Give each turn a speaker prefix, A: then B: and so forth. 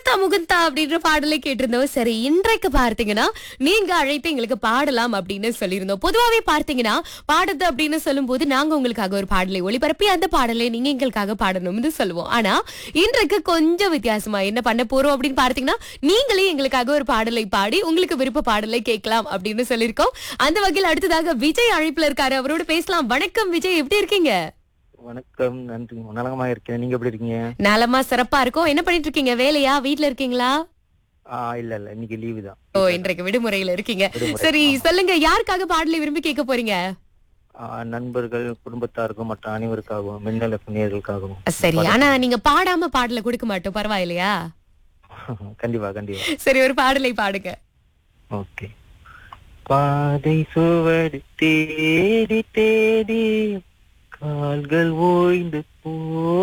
A: முகுந்தா முகுந்தா அப்படின்ற பாடலை கேட்டிருந்தோம் சரி இன்றைக்கு பார்த்தீங்கன்னா நீங்க அழைத்து எங்களுக்கு பாடலாம் அப்படின்னு சொல்லியிருந்தோம் பொதுவாவே பார்த்தீங்கன்னா பாடுது அப்படின்னு சொல்லும்போது நாங்க உங்களுக்காக ஒரு பாடலை ஒளிபரப்பி அந்த பாடலை நீங்க எங்களுக்காக பாடணும்னு சொல்லுவோம் ஆனா இன்றைக்கு கொஞ்சம் வித்தியாசமா என்ன பண்ண போறோம் அப்படின்னு பார்த்தீங்கன்னா நீங்களே எங்களுக்காக ஒரு பாடலை பாடி உங்களுக்கு விருப்ப பாடலை கேட்கலாம் அப்படின்னு சொல்லியிருக்கோம் அந்த வகையில் அடுத்ததாக விஜய் அழைப்புல இருக்காரு அவரோட பேசலாம் வணக்கம் விஜய் எப்படி இருக்கீங்க
B: வணக்கம் நன்றி நலமா இருக்கேன் நீங்க எப்படி இருக்கீங்க
A: நலமா சிறப்பா இருக்கும் என்ன பண்ணிட்டு இருக்கீங்க வேலையா வீட்ல இருக்கீங்களா
B: ஆ இல்ல இல்ல இன்னைக்கு லீவு தான்
A: ஓ இன்றைக்கு விடுமுறையில இருக்கீங்க
B: விடுமுறை.
A: சரி சொல்லுங்க யாருக்காக பாடலை விரும்பி கேட்க போறீங்க
B: ஆ, நண்பர்கள் குடும்பத்தாருக்கும் மற்ற அனைவருக்காகவும் மின்னல் நேயர்களுக்காகவும்
A: சரி ஆனா நீங்க பாடாம பாடல கொடுக்க மாட்டோம் பரவாயில்லையா
B: கண்டிப்பா கண்டிப்பா
A: சரி ஒரு பாடலை பாடுங்க
B: ஓகே பாதை சுவடு தேடி தேடி கால்கள் ஓய்ந்து போ